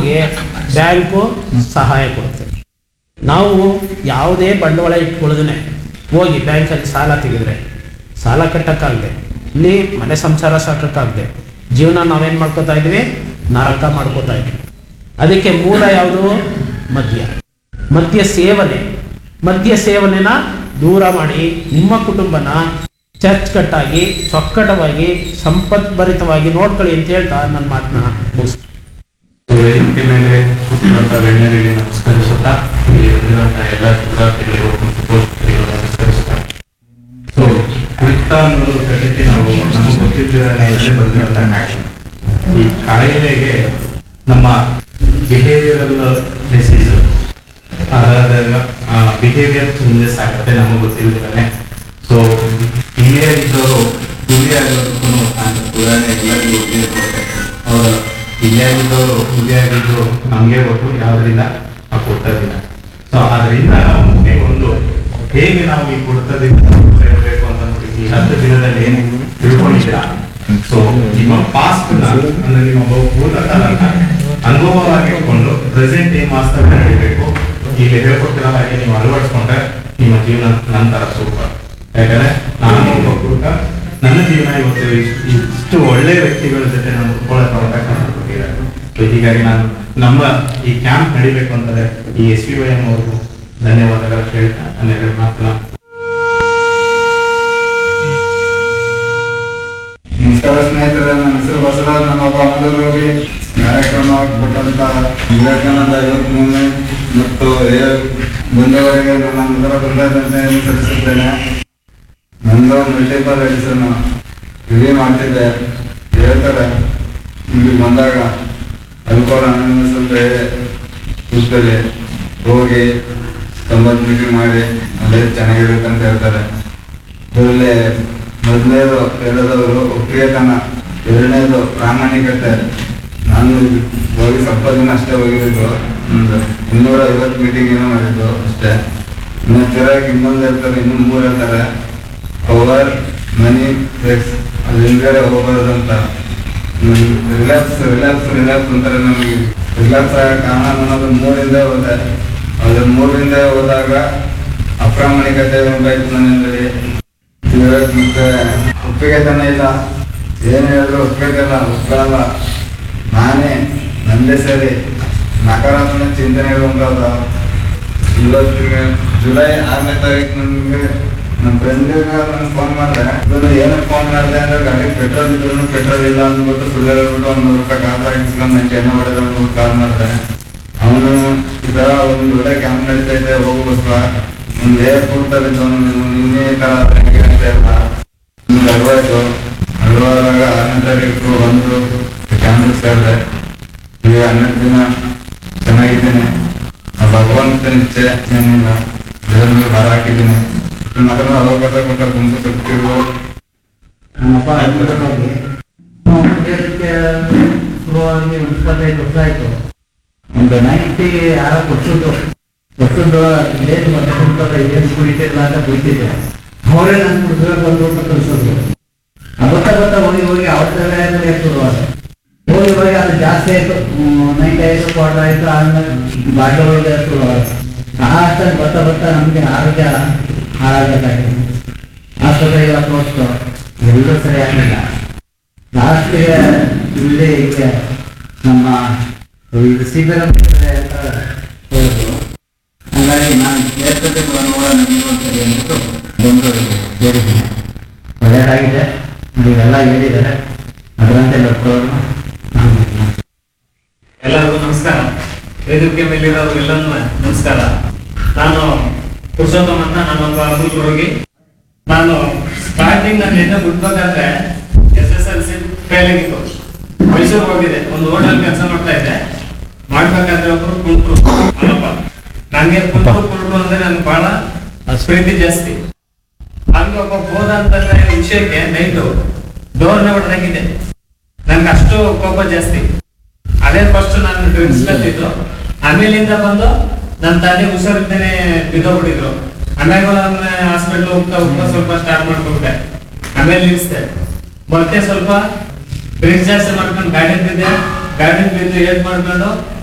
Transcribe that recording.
ನಮಗೆ ಬ್ಯಾಂಕು ಸಹಾಯ ಕೊಡುತ್ತೆ ನಾವು ಯಾವುದೇ ಬಂಡವಾಳ ಇಟ್ಕೊಳ್ಳೋದನ್ನೇ ಹೋಗಿ ಬ್ಯಾಂಕಲ್ಲಿ ಸಾಲ ತೆಗೆದ್ರೆ ಸಾಲ ಕಟ್ಟಕ್ಕಾಗದೆ ಇಲ್ಲಿ ಮನೆ ಸಂಸಾರ ಸಾಕಕ್ಕಾಗದೆ ಜೀವನ ನಾವೇನು ಮಾಡ್ಕೋತಾ ಇದ್ವಿ ನರಕ ಮಾಡ್ಕೋತಾ ಇದ್ವಿ ಅದಕ್ಕೆ ಮೂಲ ಯಾವುದು ಮದ್ಯ ಮದ್ಯ ಸೇವನೆ ಮದ್ಯ ಸೇವನೆನ ದೂರ ಮಾಡಿ ನಿಮ್ಮ ಕುಟುಂಬನ ಚರ್ಚ್ಕಟ್ಟಾಗಿ ಚೊಕ್ಕಟವಾಗಿ ಸಂಪದ್ಭರಿತವಾಗಿ ನೋಡ್ಕೊಳ್ಳಿ ಅಂತ ಹೇಳ್ತಾ ನನ್ನ ಮಾತನ್ನ ಮುಗಿಸ್ತೀನಿ ವೇದಿಕೆ ಮೇಲೆ ಕೂತಿರುವಂತ ಗಣ್ಯರಿಗೆ ನಮಸ್ಕರಿಸುತ್ತಾ ಇಲ್ಲಿ ಬಂದಿರುವಂತ ಎಲ್ಲ ವಿದ್ಯಾರ್ಥಿಗಳಿಗೂ ಮತ್ತು ಪೋಷಕರಿಗೂ ನಮಸ್ಕರಿಸುತ್ತಾ ಸೊ ಕುರಿತ ಅನ್ನೋದು ಕಲಿಕೆ ನಾವು ನಮಗೆ ಗೊತ್ತಿದ್ದರೆ ಬಂದಿರುವಂತ ಕಾಯಿಲೆ ಈ ಕಾಯಿಲೆಗೆ ನಮ್ಮ ಬಿಹೇವಿಯರಲ್ ಡಿಸೀಸ್ ಅದಾದಾಗ ಬಿಹೇವಿಯರ್ ಚೇಂಜಸ್ ಆಗುತ್ತೆ ನಮಗೆ ಗೊತ್ತಿಲ್ಲದೇ ಸೊ ಹಿರಿಯಾಗಿದ್ದವರು ಹುಲಿಯಾಗೋದಕ್ಕೂ ಉದಾಹರಣೆ ಎಲ್ಲರಿಗೂ ಗೊತ್ತಿರುತ್ತೆ ಹೌದಾ ಹಿರಿಯಾಗಿದ್ದವರು ಹುಲಿಯಾಗಿದ್ದು ನಮಗೆ ಗೊತ್ತು ಯಾವ್ದ್ರಿಂದ ಆ ಕೊಡ್ತದಿಂದ ಸೊ ಅದರಿಂದ ನಾವು ಒಂದು ಹೇಗೆ ನಾವು ಈ ಕೊಡ್ತದಿಂದ ಹೇಳಬೇಕು ಅಂತ ನೋಡಿ ಈ ಹತ್ತು ದಿನದಲ್ಲಿ ಏನು ತಿಳ್ಕೊಂಡಿದ್ದೀರಾ ಸೊ ನಿಮ್ಮ ಪಾಸ್ಟ್ ಅಂದ್ರೆ ನಿಮ್ಮ ಭೂತಕಾಲನ ಅನುಭವವಾಗಿಟ್ಕೊಂಡು ಪ್ರೆಸೆಂಟ್ ಏನ್ ವಾಸ್ತವ ನಡೀಬೇಕು ಇಲ್ಲಿ ಹೇಳ್ಕೊಟ್ಟಿರೋ ಹಾಗೆ ನೀವು ಅಳವಡಿಸ್ಕೊಂಡ್ರೆ ನಿಮ್ಮ ಜೀವನ ನಂತರ ಸೂಪರ್ ಯಾಕಂದ್ರೆ ನಾನು ಒಬ್ಬ ಕುರುಕ ನನ್ನ ಜೀವನ ಇವತ್ತು ಇಷ್ಟು ಇಷ್ಟು ಒಳ್ಳೆ ವ್ಯಕ್ತಿಗಳ ಜೊತೆ ನಾನು ಕುತ್ಕೊಳ್ಳೋಕೆ ಅವಕಾಶ ಕೊಟ್ಟಿದ್ದಾರೆ So ಹೀಗಾಗಿ ನಾನು ನಮ್ಮ ಈ ಕ್ಯಾಂಪ್ ನಡಿಬೇಕು ಅಂತಂದ್ರೆ ಈ ಎಸ್ ಪಿ ವೈ ಎಂ ಅವ್ರಿಗೂ ಧನ್ಯವಾದಗಳು ಹೇಳ್ತಾ ನನ್ನ ಎರಡು ಮಾತನ್ನ ನಮಸ್ಕಾರ ಸ್ನೇಹಿತರೆ ನನ್ನ ಹೆಸರು ಬಸವರಾಜ್ ನಮ್ಮೊಬ್ಬ ಮಂಗಳೂರಿಗೆ ಕಾರ್ಯಕ್ರಮ ಕೊಟ್ಟಂತ ವಿವೇಕಾನಂದ ಐವತ್ ಮೂರನೇ ಮತ್ತು ಏ- ಮುಂದೆವರೆಗೆ ನನ್ನ ಮೊದಲ ಕೃತಜ್ಞತೆಯನ್ನು ಸಲ್ಲಿಸುತ್ತೇನೆ ನಂದು ಮಲ್ಟಿಪಲ್ ಎಡಿಸನ್ ರಿವ್ಯೂ ಮಾಡ್ತಿದ್ದೆ ಹೇಳ್ತಾರೆ ಇಲ್ಲಿ ಬಂದಾಗ ಅಲ್ಕೋಲ್ ಅನಾನಸ್ ಅಂತ ಕೂತಲ್ಲಿ ಹೋಗಿ ತೊಂಬತ್ತು ಮೀಟಿಂಗ್ ಮಾಡಿ ಅಲ್ಲೇ ಚೆನ್ನಾಗಿರುತ್ತೆ ಅಂತ ಹೇಳ್ತಾರೆ ಇದರಲ್ಲಿ ಮೊದಲನೇದು ಹೇಳಿದವರು ಒಪ್ಪಿಗೆತನ ಎರಡನೇದು ಪ್ರಾಮಾಣಿಕತೆ ನಾನು ಹೋಗಿ ಸ್ವಲ್ಪ ದಿನ ಅಷ್ಟೇ ಹೋಗಿದ್ದು ಒಂದು ಇನ್ನೂರ ಐವತ್ತು ಮೀಟಿಂಗ್ ಏನೋ ಮಾಡಿದ್ದು ಅಷ್ಟೇ ಇನ್ನು ತಿರಾಗಿ ಇನ್ನೊಂದು ಹೇಳ್ತಾರೆ ಇನ್ನು ಮೂರು ಹೇಳ್ತಾರೆ ಪವರ್ ಮನಿ ಫ್ಲೆಕ್ಸ್ ಅದು ಹಿಂದ್ಗಡೆ ಹೋಗ್ಬಾರ್ದು ಅಂತ ರಿಲ್ಯಾಕ್ಸ್ ರಿಲ್ಯಾಕ್ಸ್ ರಿಲ್ಯಾಕ್ಸ್ ಅಂತಾರೆ ನಮಗೆ ರಿಲ್ಯಾಕ್ಸ್ ಆಗ ಕಾರಣ ಅನ್ನೋದು ಮೂರಿಂದ ಹೋದೆ ಅದ್ರ ಮೂರಿಂದ ಹೋದಾಗ ಅಪ್ರಾಮಾಣಿಕತೆ ಉಂಟಾಯ್ತು ನನ್ನಲ್ಲಿ ಇವಾಗ ಮತ್ತೆ ಒಪ್ಪಿಗೆ ತಾನೇ ಇಲ್ಲ ಏನು ಹೇಳಿದ್ರು ಒಪ್ಪಿಗೆ ಇಲ್ಲ ಒಪ್ಕೊಳ್ಳಲ್ಲ ನಾನೇ ನಂದೇ ಸರಿ ನಕಾರಾತ್ಮಕ ಚಿಂತನೆಗಳು ಉಂಟಾದ ಇವತ್ತಿಗೆ ಜುಲೈ ಆರನೇ ತಾರೀಕು ನನಗೆ ನಮ್ಮ ಫ್ರೆಂಡಿಗೆ ನಾನು ಫೋನ್ ಮಾಡಿದೆ ಇದನ್ನು ಏನಕ್ಕೆ ಫೋನ್ ಮಾಡಿದೆ ಅಂದ್ರೆ ಗಾಡಿ ಪೆಟ್ರೋಲ್ ಇದ್ರು ಪೆಟ್ರೋಲ್ ಇಲ್ಲ ಅಂದ್ಬಿಟ್ಟು ಸುಳ್ಳು ಹೇಳ್ಬಿಟ್ಟು ಒಂದು ನೂರು ರೂಪಾಯಿ ಕಾರ್ ಹಾಕಿಸ್ಕೊಂಡು ನಂಗೆ ಎಣ್ಣೆ ಹೊಡೆದ ಅಂದ್ಬಿಟ್ಟು ಕಾಲ್ ಮಾಡಿದೆ ಅವನು ಈ ಥರ ಒಂದು ಒಳ್ಳೆ ಕ್ಯಾಂಪ್ ನಡೀತಾ ಇದೆ ಹೋಗ್ಬೇಕು ಒಂದು ಏರ್ಪೋರ್ಟ್ ಅಲ್ಲಿ ನಿನ್ನೆ ಈ ಥರ ಹೆಂಗೆ ಅಂತ ಇಲ್ಲ ನಿಮ್ಗೆ ಅರ್ವಾಯ್ತು ಅರ್ವಾದಾಗ ಆರನೇ ತಾರೀಕು ಬಂದು ಕ್ಯಾಂಪ್ ಸೇರಿದೆ ಈಗ ಹನ್ನೆರಡು ದಿನ ಚೆನ್ನಾಗಿದ್ದೀನಿ ಆ ಭಗವಂತನ ಇಚ್ಛೆ ಏನಿಲ್ಲ ದೇವ್ರ ಮೇಲೆ ಭಾರ ಹಾಕಿದ್ದೀನಿ ಮಗನ ಅವಕಾಶ ಕೊಟ್ಟ ಗುಂಪು ಸುತ್ತಿರು ನಮ್ಮಪ್ಪ ಅದ್ಭುತವಾಗಿ ಉದ್ಯೋಗಕ್ಕೆ ಶುರುವಾಗಿ ಒಂದು ಇಪ್ಪತ್ತೈದು ವರ್ಷ ಆಯ್ತು ಒಂದು ನೈಂಟಿ ಯಾರೋ ಕೊಡ್ಸಿದ್ದು ಕೊಟ್ಟಿದ್ದು ಏನು ಮತ್ತೆ ಕೊಡ್ತಾರೆ ಏನು ಕುಡಿತಿಲ್ಲ ಅಂತ ಕುಡಿತಿದ್ದೆ ಅವರೇ ನಾನು ಕುಡಿದ್ರೆ ಬಂದು ಅಂತ ಕಳಿಸೋದು ಅವತ್ತ ಗೊತ್ತ ಹೋಗಿ ಹೋಗಿ ಅವ್ರ ಶುರುವಾದ ಹೋಗಿ ಹೋಗಿ ಅದು ಜಾಸ್ತಿ ಆಯ್ತು ನೈಂಟಿ ಆಯ್ತು ಕ್ವಾರ್ಟರ್ ಆಯ್ತು ಆದ್ಮೇಲೆ ಬಾಟ್ಲು ಒಳಗೆ ಶುರುವಾದ ಅಷ್ಟಲ್ಲಿ ಬರ್ತಾ ಬರ್ತಾ ನಮಗೆ ಆರೋಗ್ಯ ಹಾಳಾಗಬೇಕಾಯ್ತು ಆಸ್ಪತ್ರೆಗೆ ತೋರಿಸ್ತು ಎಲ್ಲೂ ಸರಿ ಆಗಲಿಲ್ಲ ಲಾಸ್ಟಿಗೆ ಇಲ್ಲಿ ಈಗ ನಮ್ಮ ಇದು ಶಿಬಿರ ಮಾಡ್ತಾರೆ ಅಂತ ಹೇಳಿದ್ರು ಹಾಗಾಗಿ ನಾನು ಏರ್ಪೋರ್ಟ್ ನೋಡೋಣ ನೀವು ಅಂತೇಳಿ ಅಂದ್ಬಿಟ್ಟು ಬಂದು ಇಲ್ಲಿ ಸೇರಿದ್ದೀನಿ ಒಳ್ಳೆಯದಾಗಿದೆ ನೀವೆಲ್ಲ ಹೇಳಿದ್ದಾರೆ ಅದರಂತೆ ನಡ್ಕೊಳ್ಳೋಣ ಎಲ್ಲರಿಗೂ ನಮಸ್ಕಾರ ವೇದಿಕೆ ಮೇಲಿರೋರಿಗೆಲ್ಲನೂ ನಮಸ್ಕಾರ ನಾನು ಪುರುಷೋತ್ತಮ ಅಂತ ನಾನೊಬ್ಬ ಅಮೃತರೋಗಿ ನಾನು ಸ್ಟಾರ್ಟಿಂಗ್ ನಾನು ಎಣ್ಣೆ ಬಿಡ್ಬೇಕಾದ್ರೆ S S L C fail ಆಗಿತ್ತು ಮೈಸೂರು ಹೋಗಿದೆ ಒಂದು ಹೋಟೆಲ್ ಕೆಲಸ ಮಾಡ್ತಾ ಇದ್ದೆ ಮಾಡ್ಬೇಕಾದ್ರೆ ಒಬ್ರು ಕುಂಟ್ರು ಅಲ್ಲಪ್ಪ ನಂಗೆ ಕುಂಟ್ರು ಕುಂಟ್ರು ಅಂದ್ರೆ ನನ್ಗೆ ಬಹಳ ಪ್ರೀತಿ ಜಾಸ್ತಿ ಹಂಗೆ ಒಬ್ಬ ಹೋದ ಅಂತಂದ್ರೆ ವಿಷಯಕ್ಕೆ ನೈಟು ಡೋರ್ನ ಹೊಡೆದಾಕಿದ್ದೆ ನನ್ಗೆ ಅಷ್ಟು ಕೋಪ ಜಾಸ್ತಿ ಅದೇ ಫಸ್ಟ್ ನಾನು ಡ್ರಿಂಕ್ಸ್ ಕಲ್ತಿದ್ದು ಆಮೇಲಿಂದ ಬಂದು ನನ್ನ ತಂದೆ ಹುಷಾರಿದ್ದೇನೆ ಬಿದ್ದೋಗ್ಬಿಟ್ಟಿದ್ರು ಆಮೇಲೆ ಹಾಸ್ಪಿಟ್ಲ್ ಹೋಗ್ತಾ ಹೋಗ್ತಾ ಸ್ವಲ್ಪ ಸ್ಟಾರ್ಟ್ ಮಾಡ್ಕೊಂಡೆ ಆಮೇಲೆ ನಿಲ್ಸ್ದೆ ಮತ್ತೆ ಸ್ವಲ್ಪ ಡ್ರಿಂಕ್ಸ್ ಜಾಸ್ತಿ ಮಾಡ್ಕೊಂಡು ಗಾಡಿ ಬಿದ್ದೆ ಗಾಡಿ ಬಿದ್ದು ಏನ್ ಮಾಡ್ಕೊಂಡು